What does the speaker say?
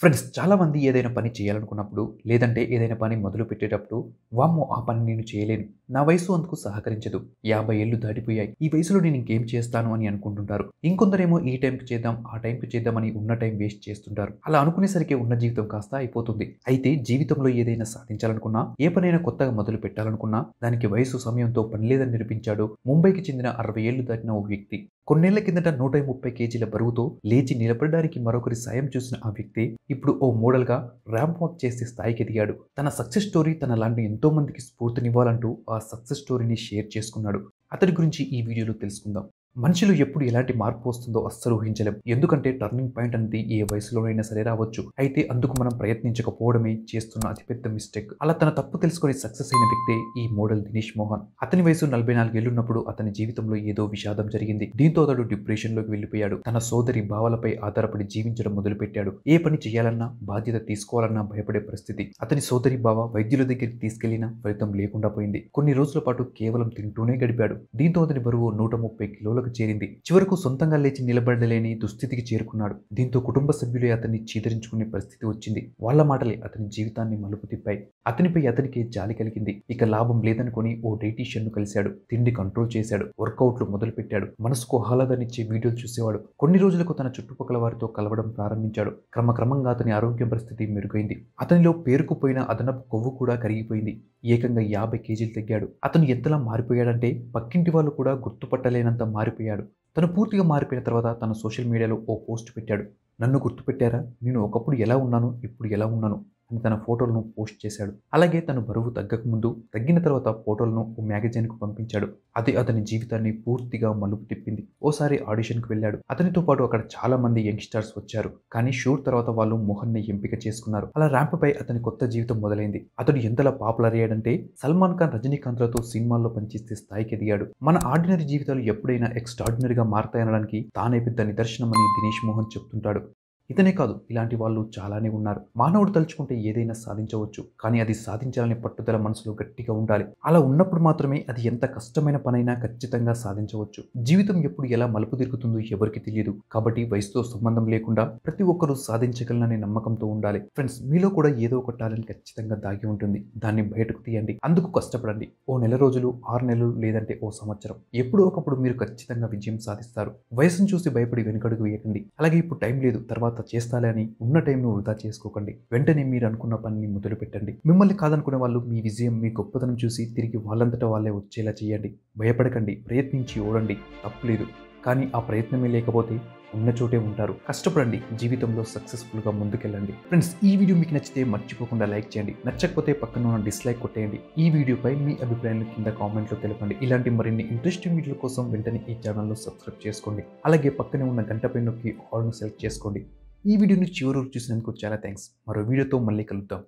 friends చాలామంది ఏదైనా పని చేయాలనుకున్నప్పుడు లేదంటే ఏదైనా పని మొదలు పెట్టేటప్పుడు వామ్మో ఆ పని నేను చేయలేను నా వయసు అందుకు సహకరించదు యాభై ఏళ్ళు దాటిపోయాయి ఈ వయసులో నేను ఇంకేం చేస్తాను అని అనుకుంటుంటారు ఇంకొందరేమో ఈ టైంకి చేద్దాం ఆ టైంకి చేద్దామని ఉన్న టైం వేస్ట్ చేస్తుంటారు అలా అనుకునేసరికి ఉన్న జీవితం కాస్త అయిపోతుంది అయితే జీవితంలో ఏదైనా సాధించాలనుకున్నా ఏ పనైనా కొత్తగా మొదలు పెట్టాలనుకున్నా దానికి వయసు సమయంతో పని లేదని నిరూపించాడు ముంబైకి చెందిన అరవై ఏళ్లు దాటిన ఓ వ్యక్తి కొన్నేళ్ల కిందట నూట ముప్పై కేజీల బరువుతో లేచి నిలబడడానికి మరొకరి సాయం చూసిన ఆ వ్యక్తి ఇప్పుడు ఓ మోడల్గా ర్యాంప్ వాక్ చేసే స్థాయికి ఎదిగాడు తన సక్సెస్ స్టోరీ తన లాంటి ఎంతో మందికి స్ఫూర్తినివ్వాలంటూ ఆ సక్సెస్ స్టోరీని షేర్ చేసుకున్నాడు అతడి గురించి ఈ వీడియోలో తెలుసుకుందాం మనిషిలో ఎప్పుడు ఎలాంటి మార్పు వస్తుందో అస్సలు ఊహించలేం ఎందుకంటే టర్నింగ్ పాయింట్ అనేది ఏ వయసులోనైనా సరే రావచ్చు అయితే అందుకు మనం ప్రయత్నించకపోవడమే చేస్తున్న అతిపెద్ద మిస్టేక్ అలా తన తప్పు తెలుసుకొని సక్సెస్ అయిన వ్యక్తే ఈ మోడల్ దినేష్ మోహన్ అతని వయసు నలభై నాలుగేళ్లున్నప్పుడు అతని జీవితంలో ఏదో విషాదం జరిగింది దీంతో అతడు డిప్రెషన్ లోకి వెళ్లిపోయాడు తన సోదరి భావాలపై ఆధారపడి జీవించడం మొదలుపెట్టాడు ఏ పని చేయాలన్నా బాధ్యత తీసుకోవాలన్నా భయపడే పరిస్థితి అతని సోదరి బావ వైద్యుల దగ్గరికి తీసుకెళ్లినా ఫలితం లేకుండా పోయింది కొన్ని రోజుల పాటు కేవలం తింటూనే గడిపాడు దీంతో అతని బరువు నూట ముప్పై కిలోలకు చేరింది చివరకు సొంతంగా లేచి నిలబడలేని దుస్థితికి చేరుకున్నాడు దీంతో కుటుంబ సభ్యులే అతన్ని చీదరించుకునే పరిస్థితి వచ్చింది వాళ్ళ మాటలే అతని జీవితాన్ని మలుపు తిప్పాయి అతనిపై అతనికి జాలి కలిగింది ఇక లాభం లేదనుకుని ఓ డైటీషియన్ ను కలిశాడు తిండి కంట్రోల్ చేశాడు వర్కౌట్లు మొదలు పెట్టాడు మనసుకు ఆహ్లాదాన్నిచ్చే వీడియోలు చూసేవాడు కొన్ని రోజులకు తన చుట్టుపక్కల వారితో కలవడం ప్రారంభించాడు క్రమక్రమంగా అతని ఆరోగ్యం పరిస్థితి మెరుగైంది అతనిలో పేరుకుపోయిన అదనపు కొవ్వు కూడా కరిగిపోయింది ఏకంగా యాభై కేజీలు తగ్గాడు అతను ఎంతలా మారిపోయాడంటే పక్కింటి వాళ్ళు కూడా గుర్తుపట్టలేనంత మారిపోయాడు తను పూర్తిగా మారిపోయిన తర్వాత తన సోషల్ మీడియాలో ఓ పోస్ట్ పెట్టాడు నన్ను గుర్తుపెట్టారా నేను ఒకప్పుడు ఎలా ఉన్నాను ఇప్పుడు ఎలా ఉన్నాను అని తన ఫోటోలను పోస్ట్ చేశాడు అలాగే తను బరువు తగ్గక ముందు తగ్గిన తర్వాత ఫోటోలను ఓ మ్యాగజైన్కు పంపించాడు అది అతని జీవితాన్ని పూర్తిగా మలుపు తిప్పింది ఓసారి ఆడిషన్కి వెళ్ళాడు అతనితో పాటు అక్కడ చాలా మంది యంగ్స్టర్స్ వచ్చారు కానీ షూట్ తర్వాత వాళ్ళు మోహన్ని ఎంపిక చేసుకున్నారు అలా ర్యాంప్ పై అతని కొత్త జీవితం మొదలైంది అతడు ఎంతలా పాపులర్ అయ్యాడంటే సల్మాన్ ఖాన్ రజనీకాంత్లతో సినిమాల్లో పనిచేస్తే స్థాయికి ఎదిగాడు మన ఆర్డినరీ జీవితాలు ఎప్పుడైనా ఎక్స్ట్రాడినరీగా మారతాయనడానికి తానే పెద్ద నిదర్శనమని దినేష్ మోహన్ చెప్తుంటాడు ఇతనే కాదు ఇలాంటి వాళ్ళు చాలానే ఉన్నారు మానవుడు తలుచుకుంటే ఏదైనా సాధించవచ్చు కానీ అది సాధించాలనే పట్టుదల మనసులో గట్టిగా ఉండాలి అలా ఉన్నప్పుడు మాత్రమే అది ఎంత కష్టమైన పనైనా ఖచ్చితంగా సాధించవచ్చు జీవితం ఎప్పుడు ఎలా మలుపు తిరుగుతుందో ఎవరికి తెలియదు కాబట్టి వయసుతో సంబంధం లేకుండా ప్రతి ఒక్కరూ సాధించగలననే నమ్మకంతో ఉండాలి ఫ్రెండ్స్ మీలో కూడా ఏదో ఒక టాలెంట్ ఖచ్చితంగా దాగి ఉంటుంది దాన్ని బయటకు తీయండి అందుకు కష్టపడండి ఓ నెల రోజులు ఆరు నెలలు లేదంటే ఓ సంవత్సరం ఎప్పుడో ఒకప్పుడు మీరు ఖచ్చితంగా విజయం సాధిస్తారు వయసును చూసి భయపడి వెనుకడుగు వేయకండి అలాగే ఇప్పుడు టైం లేదు తర్వాత చేస్తాలే అని ఉన్న టైంను వృధా చేసుకోకండి వెంటనే మీరు అనుకున్న పనిని మొదలు పెట్టండి మిమ్మల్ని కాదనుకునే వాళ్ళు మీ విజయం మీ గొప్పతనం చూసి తిరిగి వాళ్ళంతటా వాళ్ళే వచ్చేలా చేయండి భయపడకండి ప్రయత్నించి ఓడండి తప్పులేదు కానీ ఆ ప్రయత్నమే లేకపోతే ఉన్న చోటే ఉంటారు కష్టపడండి జీవితంలో సక్సెస్ఫుల్గా ముందుకెళ్ళండి ఫ్రెండ్స్ ఈ వీడియో మీకు నచ్చితే మర్చిపోకుండా లైక్ చేయండి నచ్చకపోతే పక్కన ఉన్న డిస్లైక్ కొట్టేయండి ఈ వీడియోపై మీ అభిప్రాయాలు కింద కామెంట్లో తెలపండి ఇలాంటి మరిన్ని ఇంట్రెస్టింగ్ వీడియోల కోసం వెంటనే ఈ ఛానల్లో సబ్స్క్రైబ్ చేసుకోండి అలాగే పక్కనే ఉన్న గంట పై నొక్కి ఆల్ను సెలెక్ట్ చేసుకోండి ఈ వీడియోని చివరి వరకు చూసినందుకు చాలా థ్యాంక్స్ మరో వీడియోతో మళ్ళీ కలుద్దాం